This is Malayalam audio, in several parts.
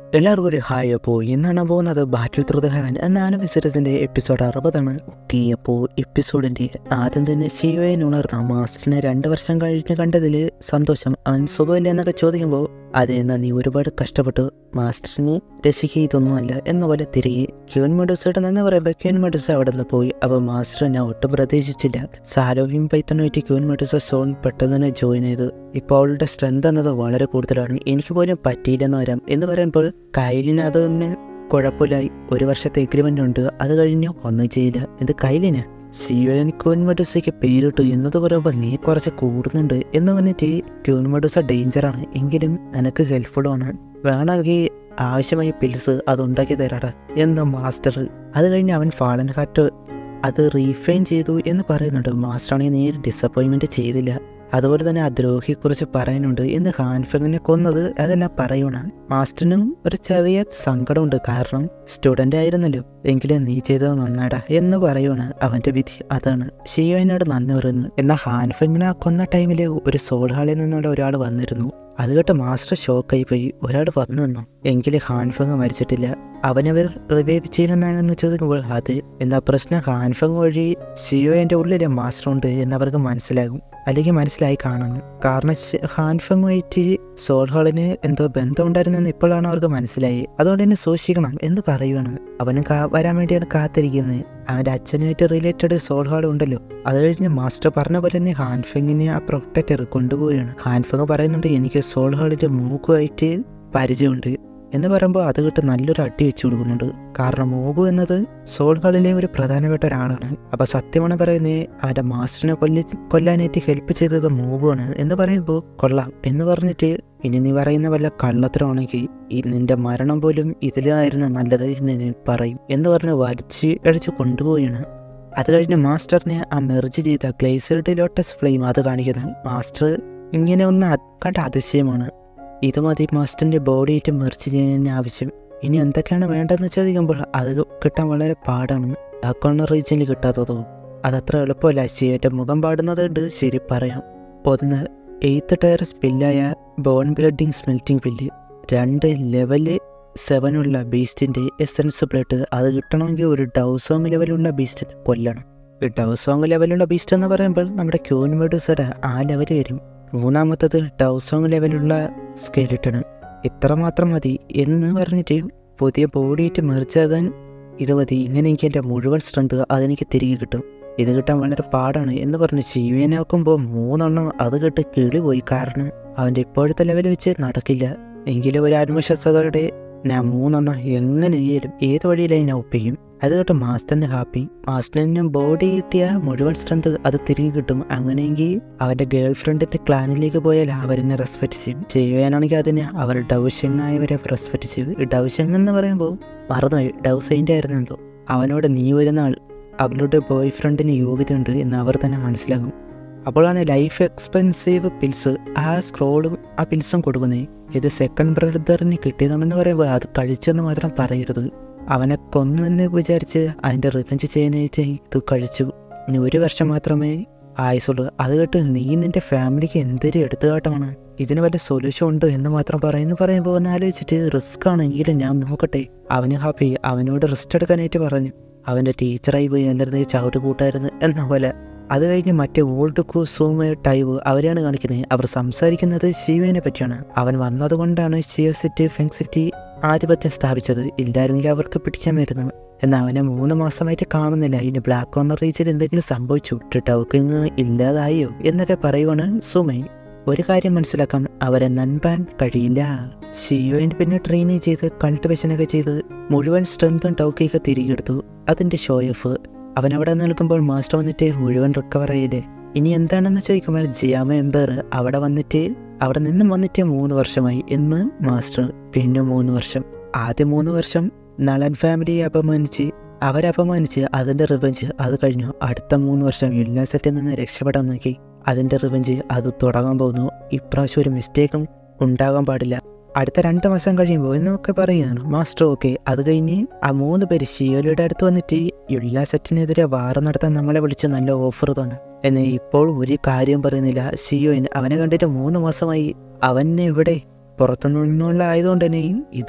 എല്ലാവർക്കും ഒരു ഹായ് അപ്പോൾ ഇന്നാണ് പോകുന്നത് ബാറ്റിൽ ത്രൂ ദ ഹെവൻ എന്ന ആനിവേഴ്സറീസിൻ്റെ എപ്പിസോഡ് അറുപതാണ് ഓക്കെ അപ്പോൾ എപ്പിസോഡിൻ്റെ ആദ്യം തന്നെ ശിവയൻ ഉണർന്ന മാസ്റ്ററിനെ രണ്ട് വർഷം കഴിഞ്ഞ് കണ്ടതിൽ സന്തോഷം അവൻ സുഖമില്ല എന്നൊക്കെ ചോദിക്കുമ്പോൾ അതെന്നാ നീ ഒരുപാട് കഷ്ടപ്പെട്ടു മാസ്റ്ററിനെ രക്ഷിക്കുക ഇതൊന്നുമല്ല എന്ന പോലെ തിരികെ ക്യൂൻ മെഡൂസയുടെ നിന്ന് പറയുമ്പോൾ ക്യൂൻ മെഡൂസ അവിടെ നിന്ന് പോയി അപ്പോൾ മാസ്റ്റർ ഞാൻ ഒട്ടും പ്രതീക്ഷിച്ചില്ല സാലോവിയും പൈത്തനുമായിട്ട് ക്യൂൻ മെഡൂസ സോൺ പെട്ടെന്ന് തന്നെ ജോയിൻ ചെയ്തു ഇപ്പോൾ അവളുടെ സ്ട്രെങ്ത് എന്നത് വളരെ കൂടുതലാണ് എനിക്ക് പോലും പറ്റിയില്ലെന്ന് വരാം എന്ന് പറയുമ്പോൾ കയ്യിലിന് അത് തന്നെ കുഴപ്പമില്ലായി ഒരു വർഷത്തെ എഗ്രിമെൻ്റ് ഉണ്ട് അത് കഴിഞ്ഞു ഒന്നും ചെയ്യില്ല ഇത് കയ്യിലിന് ശിവൻ ക്യൂൻമഡുസയ്ക്ക് പേരിട്ടു എന്നത് പറയുമ്പോൾ നീ കുറച്ച് കൂടുന്നുണ്ട് എന്ന് പറഞ്ഞിട്ട് ക്യൂൻമഡുസ ഡേഞ്ചറാണ് എങ്കിലും നിനക്ക് ഹെൽപ്ഫുള്ളാണ് വേണമെങ്കിൽ ആവശ്യമായ പിൽസ് അത് ഉണ്ടാക്കി തരാടാ എന്ന് മാസ്റ്റർ അത് കഴിഞ്ഞ് അവൻ ഫാളൻ ഹാർട്ട് അത് റീഫൈൻ ചെയ്തു എന്ന് പറയുന്നുണ്ട് മാസ്റ്ററാണെങ്കിൽ നീ ഡിസപ്പോയിൻമെൻറ്റ് ചെയ്തില്ല അതുപോലെ തന്നെ ആ ദ്രോഹിയെക്കുറിച്ച് പറയാനുണ്ട് എന്ന് ഹാൻഫങ്ങിനെ കൊന്നത് അതെല്ലാം പറയണം മാസ്റ്ററിനും ഒരു ചെറിയ സങ്കടമുണ്ട് കാരണം സ്റ്റുഡൻ്റ് ആയിരുന്നല്ലോ എങ്കിലും നീ ചെയ്തത് നന്നാടാ എന്ന് പറയുവാണ് അവൻ്റെ വിധി അതാണ് ഷിയോനോട് നന്ദി പറയുന്നു എന്നാൽ ഹാൻഫങ്ങിനെ കൊന്ന ടൈമിൽ ഒരു സോൾ ഹാളിൽ നിന്നുള്ള ഒരാൾ വന്നിരുന്നു അത് കേട്ട് മാസ്റ്റർ ഷോക്കായി പോയി ഒരാൾ വന്നു വന്നു എങ്കിലും ഹാൻഫങ് മരിച്ചിട്ടില്ല അവനവർ റിവൈവ് ചെയ്യണമെന്നാണെന്ന് ചോദിക്കുമ്പോൾ അത് എന്താ പ്രശ്നം ഹാൻഫങ് വഴി ഷിയോ എൻ്റെ ഉള്ളിലെ മാസ്റ്റർ ഉണ്ട് എന്നവർക്ക് മനസ്സിലാകും അല്ലെങ്കിൽ മനസ്സിലായി കാണണം കാരണം ഹാൻഫങ്ങുമായിട്ട് സോൾ ഹാളിന് എന്തോ ബന്ധമുണ്ടായിരുന്നെന്ന് ഇപ്പോഴാണ് അവർക്ക് മനസ്സിലായി അതുകൊണ്ട് തന്നെ സൂക്ഷിക്കണം എന്ന് പറയുവാണ് അവനും കാ- വരാൻ വേണ്ടിയാണ് കാത്തിരിക്കുന്നത് അവൻ്റെ അച്ഛനുമായിട്ട് റിലേറ്റഡ് സോൾ ഹാൾ ഉണ്ടല്ലോ അത് കഴിഞ്ഞ് മാസ്റ്റർ പറഞ്ഞ പോലെ തന്നെ ഹാൻഫെങ്ങിനെ ആ പ്രൊട്ടക്ടർ കൊണ്ടുപോവുകയാണ് ഹാൻഫെങ് പറയുന്നുണ്ട് എനിക്ക് സോൾ ഹാളിൻ്റെ മൂക്കുമായിട്ട് പരിചയമുണ്ട് എന്ന് പറയുമ്പോൾ അത് കിട്ട് നല്ലൊരു അടി വെച്ച് കൊടുക്കുന്നുണ്ട് കാരണം മോബു എന്നത് സോൾ ഹാളിലെ ഒരു പ്രധാനപ്പെട്ട ഒരാളാണ് അപ്പോൾ സത്യമാണ് പറയുന്നത് അവൻ്റെ മാസ്റ്ററിനെ കൊല്ലി കൊല്ലാനായിട്ട് ഹെൽപ്പ് ചെയ്തത് മോബുവാണ് എന്ന് പറയുമ്പോൾ കൊള്ളാം എന്ന് പറഞ്ഞിട്ട് ഇനി നീ പറയുന്ന വല്ല കള്ളത്തരമാണെങ്കിൽ ഈ നിന്റെ മരണം പോലും ഇതിലായിരുന്നു നല്ലത് എന്ന് നീ പറയും എന്ന് പറഞ്ഞ് വലിച്ച് അടിച്ച് കൊണ്ടുപോവുകയാണ് അത് കഴിഞ്ഞ് മാസ്റ്ററിനെ ആ മെർജ് ചെയ്ത ഗ്ലേസർഡ് ലോട്ടസ് ഫ്ലെയിം അത് കാണിക്കുന്നത് മാസ്റ്റർ ഇങ്ങനെ ഒന്ന് അത് കണ്ട അതിശയമാണ് ഇത് മതി മാസ്റ്ററിൻ്റെ ബോഡിയായിട്ട് മെർച്ച് ചെയ്യാൻ ആവശ്യം ഇനി എന്തൊക്കെയാണ് വേണ്ടതെന്ന് ചോദിക്കുമ്പോൾ അത് കിട്ടാൻ വളരെ പാടാണ് ആ കോർണർ റീജിയനിൽ കിട്ടാത്തതോ അതത്ര എളുപ്പമല്ല ശിവൻ്റെ മുഖം പാടുന്നതുണ്ട് ശരി പറയാം ഒന്ന് എയ്ത്ത് ടയർ സ്പില്ലായ ബോൺ ബ്ലഡിങ് സ്മെൽറ്റിംഗ് പില്ല് രണ്ട് ലെവല് സെവനുള്ള ബീസ്റ്റിൻ്റെ എസൻസ് ബ്ലഡ് അത് കിട്ടണമെങ്കിൽ ഒരു ഡൗസോങ് ലെവലുള്ള ബീസ്റ്റിനെ കൊല്ലണം ഈ ഡൗസോങ് ലെവലുള്ള ബീസ്റ്റ് എന്ന് പറയുമ്പോൾ നമ്മുടെ ക്യൂൻവേഡ്സയുടെ ആ ലെവൽ വരും മൂന്നാമത്തത് ഡൗസോങ് ലെവലുള്ള സ്കെലിട്ടണ് ഇത്ര മാത്രം മതി എന്ന് പറഞ്ഞിട്ട് പുതിയ ബോഡിയായിട്ട് മെറിച്ചാകാൻ ഇത് മതി ഇങ്ങനെ എനിക്ക് എൻ്റെ മുഴുവൻ സ്ട്രെങ്ത് അതെനിക്ക് തിരികെ കിട്ടും ഇത് കിട്ടാൻ വളരെ പാടാണ് എന്ന് പറഞ്ഞ് ശിവനാക്കുമ്പോൾ മൂന്നെണ്ണം അത് കേട്ട് കിളി പോയി കാരണം അവൻ്റെ ഇപ്പോഴത്തെ ലെവൽ വെച്ച് നടക്കില്ല എങ്കിലും ഒരു ആത്മവിശ്വാസത്തോടെ ഞാൻ മൂന്നെണ്ണം എങ്ങനെയായാലും ഏത് വഴിയിലായി ഞാൻ ഒപ്പിക്കും അത് കേട്ട് മാസ്റ്ററിന് ഹാപ്പി മാസ്റ്ററിന് ബോഡി കിട്ടിയ മുഴുവൻ സ്ട്രെങ്ത് അത് തിരികെ കിട്ടും അങ്ങനെയെങ്കിൽ അവൻ്റെ ഗേൾ ഫ്രണ്ടിൻ്റെ ക്ലാനിലേക്ക് പോയാൽ അവരെന്നെ റെസ്പെക്ട് ചെയ്യും ചെയ്യുവാനാണെങ്കിൽ അതിന് അവർ ഡൗഷങ് ആയവരെ റെസ്പെക്ട് ചെയ്യും ഈ ഡൗഷങ് എന്ന് പറയുമ്പോൾ മറന്നുപോയി ഡൗസൈൻ്റെ ആയിരുന്നു എന്തോ അവനോട് നീ വരുന്ന ആൾ അവളുടെ ബോയ് ഫ്രണ്ടിന് യോഗ്യതയുണ്ട് എന്ന് അവർ തന്നെ മനസ്സിലാകും അപ്പോഴാണ് ലൈഫ് എക്സ്പെൻസീവ് പിൽസ് ആ സ്ക്രോളും ആ പിൽസും കൊടുക്കുന്നത് ഇത് സെക്കൻഡ് ബ്രദറിന് കിട്ടിയതാണെന്ന് പറയുമ്പോൾ അത് കഴിച്ചെന്ന് മാത്രം പറയരുത് അവനെ കൊന്നുവെന്ന് വിചാരിച്ച് അതിൻ്റെ റിവെഞ്ച് ചെയ്യാനായിട്ട് ഇത് കഴിച്ചു ഇനി ഒരു വർഷം മാത്രമേ ആയുസുള്ളൂ അത് കേട്ട് നീ നിന്റെ ഫാമിലിക്ക് എന്തൊരു എടുത്തുകാട്ടമാണ് ഇതിന് വല്ല സൊല്യൂഷൻ ഉണ്ട് എന്ന് മാത്രം പറയുന്നു പറയുമ്പോൾ ഒന്ന് ആലോചിച്ചിട്ട് റിസ്ക് ആണെങ്കിലും ഞാൻ നോക്കട്ടെ അവന് ഹാപ്പി അവനോട് റെസ്റ്റ് എടുക്കാനായിട്ട് പറഞ്ഞു അവൻ്റെ ടീച്ചറായി പോയി എന്നിരുന്ന ചവിട്ട് കൂട്ടായിരുന്നു എന്ന പോലെ അത് കഴിഞ്ഞ് മറ്റേ ഓൾഡ് കുസൂമ ടൈവ് അവരെയാണ് കാണിക്കുന്നത് അവർ സംസാരിക്കുന്നത് ശിവനെ പറ്റിയാണ് അവൻ വന്നതുകൊണ്ടാണ് ഷിയോ സിറ്റി ഫെങ് സിറ്റി ആധിപത്യം സ്ഥാപിച്ചത് ഇല്ലായിരുന്നെങ്കിൽ അവർക്ക് പിടിക്കാൻ വരുന്നു എന്നാൽ അവനെ മൂന്ന് മാസമായിട്ട് കാണുന്നില്ല ഇനി ബ്ലാക്ക് കോർണർ റീച്ചിൽ എന്തെങ്കിലും സംഭവിച്ചു ടൗക്കിങ് ഇല്ലാതായോ എന്നൊക്കെ പറയുവാണ് സുമൈ ഒരു കാര്യം മനസ്സിലാക്കാം അവരെ നൻപാൻ കഴിയില്ല ഷിയോയിന് പിന്നെ ട്രെയിനിങ് ചെയ്ത് കൾട്ടിവേഷനൊക്കെ ചെയ്ത് മുഴുവൻ സ്ട്രെങ്തും ടൗക്കിയൊക്കെ തിരികെ എടുത്തു അതിൻ്റെ ഷോ ഓഫ് അവൻ അവിടെ നിൽക്കുമ്പോൾ മാസ്റ്റർ വന്നിട്ട് മുഴുവൻ റിക്കവർ ആയില്ലേ ഇനി എന്താണെന്ന് ചോദിക്കുമ്പോൾ ജിയാമ എംബർ അവിടെ വന്നിട്ട് അവിടെ നിന്നും വന്നിട്ട് മൂന്ന് വർഷമായി എന്ന് മാസ്റ്റർ പിന്നെ മൂന്ന് വർഷം ആദ്യ മൂന്ന് വർഷം നളൻ ഫാമിലിയെ അപമാനിച്ച് അവരെ അപമാനിച്ച് അതിൻ്റെ റിവെഞ്ച് അത് കഴിഞ്ഞു അടുത്ത മൂന്ന് വർഷം യുനിവേഴ്സിറ്റിയിൽ നിന്ന് രക്ഷപ്പെടാൻ നോക്കി അതിൻ്റെ റിവെഞ്ച് അത് തുടങ്ങാൻ പോകുന്നു ഇപ്രാവശ്യം ഒരു മിസ്റ്റേക്കും ഉണ്ടാകാൻ പാടില്ല അടുത്ത രണ്ട് മാസം കഴിയുമ്പോൾ എന്നൊക്കെ പറയുകയാണ് മാസ്റ്റർ ഓക്കെ അത് കഴിഞ്ഞ് ആ മൂന്ന് പേര് ഷിയോലയുടെ അടുത്ത് വന്നിട്ട് യുള്ള സെറ്റിനെതിരെ വാറ നടത്താൻ നമ്മളെ വിളിച്ച് നല്ല ഓഫർ തന്നെ എന്നാൽ ഇപ്പോൾ ഒരു കാര്യം പറയുന്നില്ല ഷിയോൻ അവനെ കണ്ടിട്ട് മൂന്ന് മാസമായി അവൻ ഇവിടെ പുറത്തുനിന്നുള്ള ആയതുകൊണ്ട് തന്നെ ഇത്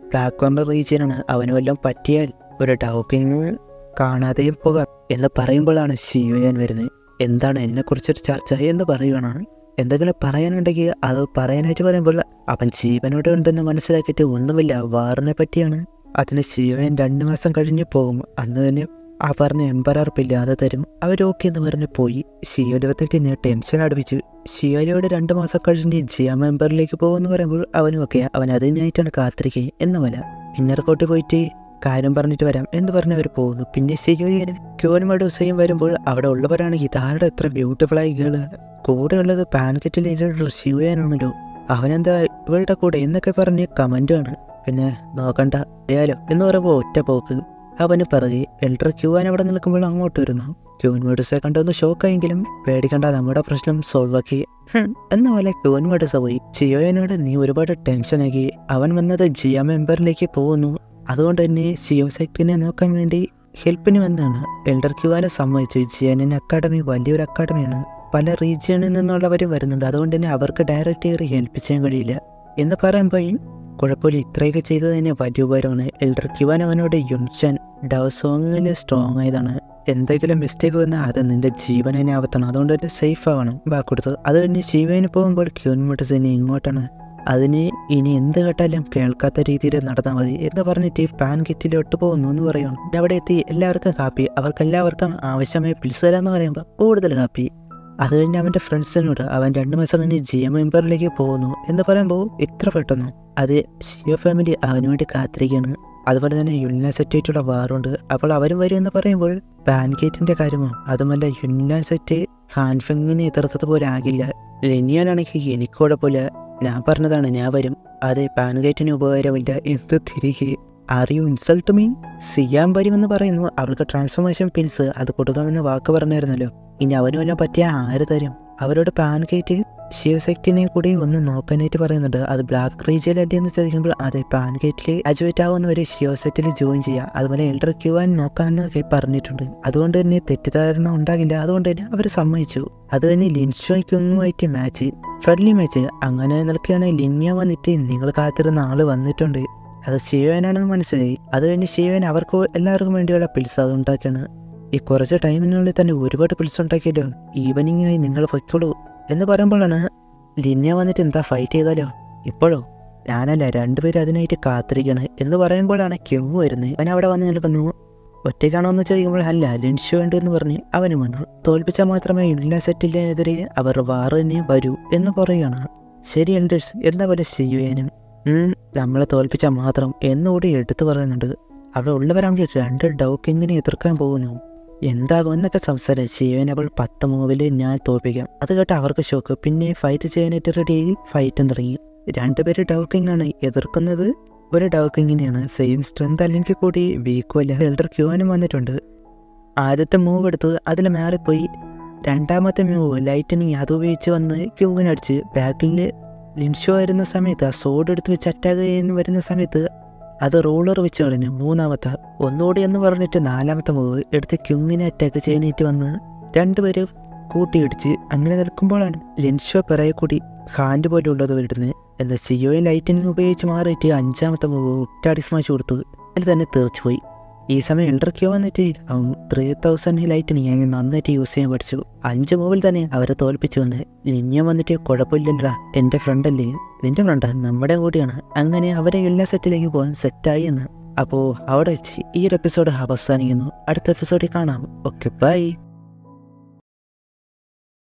ബ്ലാക്ക് കോർണർ റീജിയനാണ് അവന് വല്ലതും പറ്റിയാൽ ഒരു ഡൗപ്പിങ് കാണാതെയും പോകാം എന്ന് പറയുമ്പോഴാണ് ഷിയോയാൻ വരുന്നത് എന്താണ് എന്നെക്കുറിച്ചൊരു ചർച്ച എന്ന് പറയുകയാണ് എന്തെങ്കിലും പറയാനുണ്ടെങ്കിൽ അത് പറയാനായിട്ട് പറയുമ്പോൾ അവൻ ജീവനോടെ ഉണ്ടെന്ന് മനസ്സിലാക്കിയിട്ട് ഒന്നുമില്ല വാറിനെ പറ്റിയാണ് അതിന് ഷിയോയൻ രണ്ട് മാസം കഴിഞ്ഞ് പോകും അന്ന് തന്നെ ആ പറഞ്ഞ എംപറർ പില്ലാതെ തരും അവർ ഓക്കെ എന്ന് പറഞ്ഞ് പോയി ഷിയോയുടെ വന്നിട്ട് ഞാൻ ടെൻഷൻ അടുപ്പിച്ചു ഷിയോയോട് രണ്ട് മാസം കഴിഞ്ഞ് ജിയ മെമ്പറിലേക്ക് പോകുമെന്ന് പറയുമ്പോൾ അവനും ഒക്കെ അവൻ അതിനായിട്ടാണ് കാത്തിരിക്കുക എന്ന പോലെ ഇന്നർ കോട്ട് പോയിട്ട് കാര്യം പറഞ്ഞിട്ട് വരാം എന്ന് പറഞ്ഞ് അവർ പോകുന്നു പിന്നെ ഷിയോയും ക്യോനുമായിട്ട് ഉസയും വരുമ്പോൾ അവിടെ ഉള്ളവരാണെങ്കിൽ ഇതാരുടെ എത്ര ബ്യൂട്ടിഫുൾ ആയി ഗേള് കൂടെ ഉള്ളത് പാൻകെറ്റിൽ ഷിയോയാനാണല്ലോ അവനെന്താ ഇവളുടെ കൂടെ എന്നൊക്കെ പറഞ്ഞ് കമൻ്റാണ് പിന്നെ നോക്കണ്ട അറിയാലോ എന്ന് പറയുമ്പോൾ ഒറ്റ പോക്ക് അവന് പിറകെ എൽഡർ ക്യൂവാൻ അവിടെ നിൽക്കുമ്പോൾ അങ്ങോട്ട് വരുന്നു ക്യൂൻ മേഡ്സെ കണ്ടൊന്ന് ഷോക്കായെങ്കിലും പേടിക്കണ്ട നമ്മുടെ പ്രശ്നം സോൾവ് ആക്കി ഹും, എന്ന പോലെ ക്യൂൻ മേഡ്സ പോയി ജിയോയനോട് നീ ഒരുപാട് ടെൻഷനാക്കി അവൻ വന്നത് ജിയ മെമ്പറിലേക്ക് പോകുന്നു അതുകൊണ്ട് തന്നെ സിയോ സെക്ടിനെ നോക്കാൻ വേണ്ടി ഹെൽപ്പിന് വന്നാണ് എൽഡർ ക്യൂവാനെ സമ്മതിച്ചു ജിയാനിൻ അക്കാഡമി വലിയൊരു അക്കാഡമിയാണ് പല റീജിയണിൽ നിന്നുള്ളവർ വരുന്നുണ്ട് അതുകൊണ്ട് തന്നെ അവർക്ക് ഡയറക്റ്റ് കയറി ഹെൽപ്പ് ചെയ്യാൻ കഴിയില്ല എന്ന് പറയുമ്പോൾ കുഴപ്പമില്ല ഇത്രയൊക്കെ ചെയ്തത് തന്നെ വലിയ ഉപകാരമാണ് എൽഡർ ക്യുവാൻ അവനോട് യുൻഷൻ ഡവസോങ്ങിൽ സ്ട്രോങ് ആയതാണ് എന്തെങ്കിലും മിസ്റ്റേക്ക് വന്നാൽ അത് നിന്റെ ജീവനെ ആവത്താണ് അതുകൊണ്ട് തന്നെ സേഫ് ആവണം ബാക്ക് കൊടുത്ത് അത് കഴിഞ്ഞ് ശിവന് പോകുമ്പോൾ ക്യൂൻ മെഡിസിന് ഇങ്ങോട്ടാണ് അതിന് ഇനി എന്ത് കേട്ടാലും കേൾക്കാത്ത രീതിയിൽ നടന്നാൽ മതി എന്ന് പറഞ്ഞിട്ട് പാൻ കിറ്റിലോട്ട് പോകുന്നു എന്ന് പറയുന്നു പിന്നെ അവിടെ എത്തി എല്ലാവർക്കും കാപ്പി അവർക്കെല്ലാവർക്കും ആവശ്യമായ പിൽസ് തരാമെന്ന് പറയുമ്പോൾ കൂടുതൽ കാപ്പി അത് കഴിഞ്ഞ് അവൻ്റെ ഫ്രണ്ട്സിനോട് അവൻ രണ്ട് മാസം കഴിഞ്ഞ് ജി എം മെമ്പറിലേക്ക് പോകുന്നു എന്ന് പറയുമ്പോൾ ഇത്ര പെട്ടെന്ന് അത് ഷിയോ ഫാമിലി അവന് വേണ്ടി കാത്തിരിക്കുകയാണ് അതുപോലെ തന്നെ യുണിവേഴ്സിറ്റിയായിട്ടുള്ള വാറുണ്ട് അപ്പോൾ അവരും വരും എന്ന് പറയുമ്പോൾ പാൻകേറ്റിൻ്റെ കാര്യമോ അതുമല്ല യുണിവേഴ്സിറ്റി ഹാൻഫിങ്ങിന് എതിർത്തത് പോലെ ആകില്ല ലെനിയാനാണെങ്കിൽ എനിക്ക് കുഴപ്പമില്ല ഞാൻ പറഞ്ഞതാണ് ഞാൻ വരും അതെ പാൻകേറ്റിന് ഉപകാരമില്ല എന്ത് തിരികെ അറിയൂ ഇൻസൾട്ട് മീ സിയാൻ വരുമെന്ന് പറയുന്നു അവൾക്ക് ട്രാൻസ്ഫോർമേഷൻ പിൽസ് അത് കൊടുക്കാമെന്ന് വാക്ക് പറഞ്ഞായിരുന്നല്ലോ ഇനി അവന് വല്ലതും പറ്റിയ ആര് തരും അവരോട് പാൻകേറ്റ് ശിവശക്തിനെ കൂടി ഒന്ന് നോക്കാനായിട്ട് പറയുന്നുണ്ട് അത് ബ്ലാക്ക് റീജിയലല്ലേ എന്ന് ചോദിക്കുമ്പോൾ അതെ പാൻകേറ്റിൽ അജുവേറ്റ് ആവുന്നവരെ ശിവസെറ്റിൽ ജോയിൻ ചെയ്യാം അതുപോലെ എൽഡർ ക്യൂവാൻ നോക്കാമെന്നൊക്കെ പറഞ്ഞിട്ടുണ്ട് അതുകൊണ്ട് തന്നെ തെറ്റിദ്ധാരണ ഉണ്ടാകില്ല അതുകൊണ്ട് തന്നെ അവർ സമ്മതിച്ചു അത് തന്നെ ലിൻഷോയ്ക്കൊന്നുമായിട്ട് മാച്ച് ഫ്രണ്ട്ലി മാച്ച് അങ്ങനെ നിൽക്കുകയാണെങ്കിൽ ലിന്യ വന്നിട്ട് നിങ്ങൾ കാത്തിരുന്ന ആള് വന്നിട്ടുണ്ട് അത് ശിവനാണെന്ന് മനസ്സിലായി അത് കഴിഞ്ഞ് ശിവൻ അവർക്ക് എല്ലാവർക്കും വേണ്ടിയുള്ള പിൽസ് അത് ഉണ്ടാക്കിയാണ് ഈ കുറച്ച് ടൈമിനുള്ളിൽ തന്നെ ഒരുപാട് പിൽസ് ഉണ്ടാക്കിയല്ലോ ഈവനിങ് ആയി നിങ്ങൾ പൊയ്ക്കോളൂ എന്ന് പറയുമ്പോഴാണ് ലിന്യ വന്നിട്ട് എന്താ ഫൈറ്റ് ചെയ്താലോ ഇപ്പോഴോ ഞാനല്ല രണ്ടുപേരും അതിനായിട്ട് കാത്തിരിക്കണം എന്ന് പറയുമ്പോഴാണ് കെമ്മു വരുന്നത് അവൻ അവിടെ വന്ന് നിൽക്കുന്നു ഒറ്റയ്ക്കാണോ എന്ന് ചോദിക്കുമ്പോൾ അല്ല ലിൻഷു ഉണ്ട് എന്ന് പറഞ്ഞ് അവനും വന്നു തോൽപ്പിച്ചാൽ മാത്രമേ യുണിവേഴ്സിറ്റിയിലെതിരെ അവർ വാറ് തന്നെ വരൂ എന്ന് പറയുകയാണ് ശരി എൽഡേഴ്സ് എന്താ പോലെ ചെയ്യുവാനും നമ്മളെ തോൽപ്പിച്ചാൽ മാത്രം എന്നുകൂടി എടുത്തു പറയുന്നുണ്ട് അവിടെ ഉള്ളവരാണെങ്കിൽ രണ്ട് ഡൗക്കിങ്ങിനെ എതിർക്കാൻ പോകുന്നു എന്താകും എന്നൊക്കെ സംസാരിച്ച് ശിവൻ അവൾ പത്ത് മൂവിൽ ഞാൻ തോൽപ്പിക്കാം അത് കേട്ട് അവർക്ക് ഷോക്ക് പിന്നെ ഫൈറ്റ് ചെയ്യാനായിട്ട് റെഡിയായി ഫൈറ്റും തുടങ്ങി രണ്ടുപേര് ഡൗക്കിംഗ് ആണ് എതിർക്കുന്നത് ഒരു ഡൗക്കിങ്ങിനെയാണ് സെയിം സ്ട്രെങ്ത് അല്ലെങ്കിൽ കൂടി വീക്കും അല്ല എൽഡർ ക്യൂവാനും വന്നിട്ടുണ്ട് ആദ്യത്തെ മൂവ് എടുത്ത് അതിൽ മാറിപ്പോയി രണ്ടാമത്തെ മൂവ് ലൈറ്റനിങ് അത് ഉപയോഗിച്ച് വന്ന് ക്യൂവിനടിച്ച് ബാക്കിൽ ലിൻഷോ വരുന്ന സമയത്ത് ആ സോഡ് എടുത്ത് വെച്ച് അറ്റാക്ക് ചെയ്യാൻ വരുന്ന സമയത്ത് അത് റൂളർ വെച്ച് കളഞ്ഞു മൂന്നാമത്തെ ഒന്നുകൂടി എന്ന് പറഞ്ഞിട്ട് നാലാമത്തെ മൂവ് എടുത്ത് ക്യുങ്ങിനെ അറ്റാക്ക് ചെയ്യാനായിട്ട് വന്ന് രണ്ടുപേര് കൂട്ടിയിടിച്ച് അങ്ങനെ നിൽക്കുമ്പോഴാണ് ലിൻഷോ പിറകെ കൂടി ഹാൻഡ് പോലുള്ളത് വരുന്നത് എന്നാൽ സിയോയെ ലൈറ്റിനിങ് ഉപയോഗിച്ച് മാറിയിട്ട് അഞ്ചാമത്തെ മൂവ് ഒറ്റാടി സ്മാഷ് കൊടുത്തു അതിൽ തന്നെ തെറിച്ചു പോയി ഈ സമയം എൽഡർക്കോ വന്നിട്ട് അവൻ ത്രീ തൗസൻഡ് ലൈറ്റിനിങ് അങ്ങനെ നന്നായിട്ട് യൂസ് ചെയ്യാൻ പഠിച്ചു അഞ്ച് മൂവിൽ തന്നെ അവരെ തോൽപ്പിച്ചു വന്ന് ലിന്യ വന്നിട്ട് കുഴപ്പമില്ലല്ലോടാ എൻ്റെ ഫ്രണ്ടല്ലേ നിന്റെ ഫ്രണ്ടാ നമ്മുടെ കൂടിയാണ് അങ്ങനെ അവരെ എല്ലാ സെറ്റിലേക്ക് പോകാൻ സെറ്റായി എന്ന് അപ്പോൾ അവിടെ വെച്ച് ഈ ഒരു എപ്പിസോഡ് അവസാനിക്കുന്നു അടുത്ത എപ്പിസോഡിൽ കാണാം ഓക്കെ ബൈ